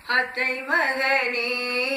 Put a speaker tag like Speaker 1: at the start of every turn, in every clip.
Speaker 1: அத்தை மகனே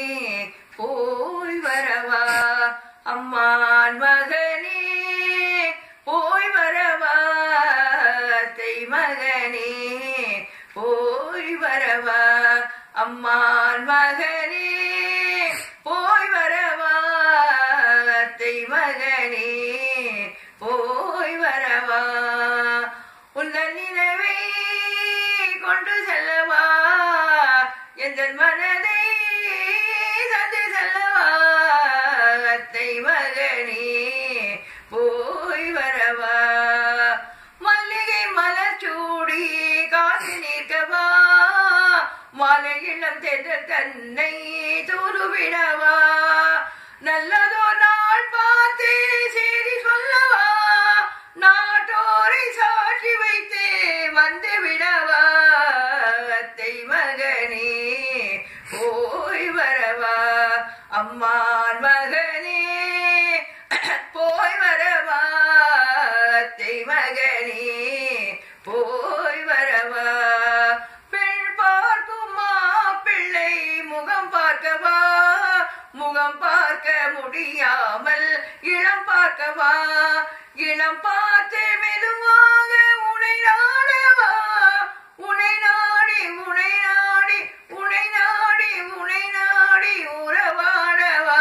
Speaker 1: போய் வரவா அம்மான் மகனே போய் வரவா அத்தை மகனே போய் வரவா அம்மான் மகனே போய் வரவா அத்தை மகனே போய் வரவா உந்தன் நினைவை கொண்டு செல்லவா எந்த மனதை தந்து செல்லவா அத்தை மகனே போய் வரவா மல்லிகை மலர் சூடி காத்து நிற்கவா மாலை இளம் தென்றல் தன்னை தூருவிடவா நல்லதோ நாள் பார்த்து செய்தி சொல்லவா நாட்டோரை சாட்சி வைத்து வந்து விடவா அத்தை மகனே போய் வரவா அம்மான் மகனே போய் வரவா அத்தை மகனே போய் வரவா பெண் பார்க்குமா பிள்ளை முகம் பார்க்கவா முகம் பார்க்க முடியாமல் இளம் பார்க்கவா இளம் பார்த்து மெதுவாக உனை நாடவா உனை நாடி உனை நாடி உனை நாடி உனை நாடி உறவாடவா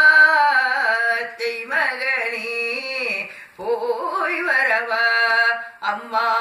Speaker 1: அத்தை மகனே போய் வரவா அம்மா